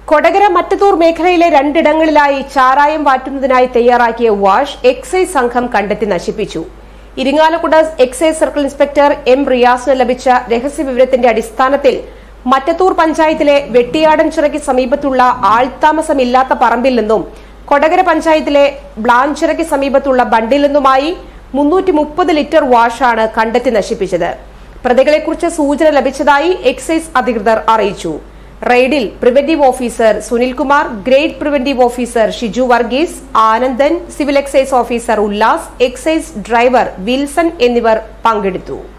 കൊടകര മറ്റത്തൂർ മേഖലയിലെ രണ്ടിടങ്ങളിലായി ചാരായം വാറ്റുന്നതിനായി തയ്യാറാക്കിയ വാഷ് എക്സൈസ് സംഘം കണ്ടെത്തി നശിപ്പിച്ചു Irinjalakuda excise circle inspector M റിയാസിന് ലഭിച്ച രഹസ്യവിവരത്തിന്റെ അടിസ്ഥാനത്തിൽ മറ്റത്തൂർ പഞ്ചായത്തിലെ വെട്ടിയാടൻചിറയ്ക്ക് സമീപത്തുള്ള ആൾത്താമസമില്ലാത്ത പറമ്പിൽ നിന്നും കൊടകര പഞ്ചായത്തിലെ ബ്ലാഞ്ചിറയ്ക്ക് സമീപത്തുള്ള ബണ്ടിൽ നിന്നുമായി മുന്നൂറ്റി മുപ്പത് ലിറ്റർ വാഷാണ് കണ്ടെത്തി നശിപ്പിച്ചത് പ്രതികളെക്കുറിച്ച് സൂചന ലഭിച്ചതായി എക്സൈസ് അധികൃതർ അറിയിച്ചു റെയ്ഡിൽ preventive officer Sunilkumar grade preventive officer Shiju Varghese Anandan civil excise officer Ullas excise driver Wilson എന്നിവർ പങ്കെടുത്തു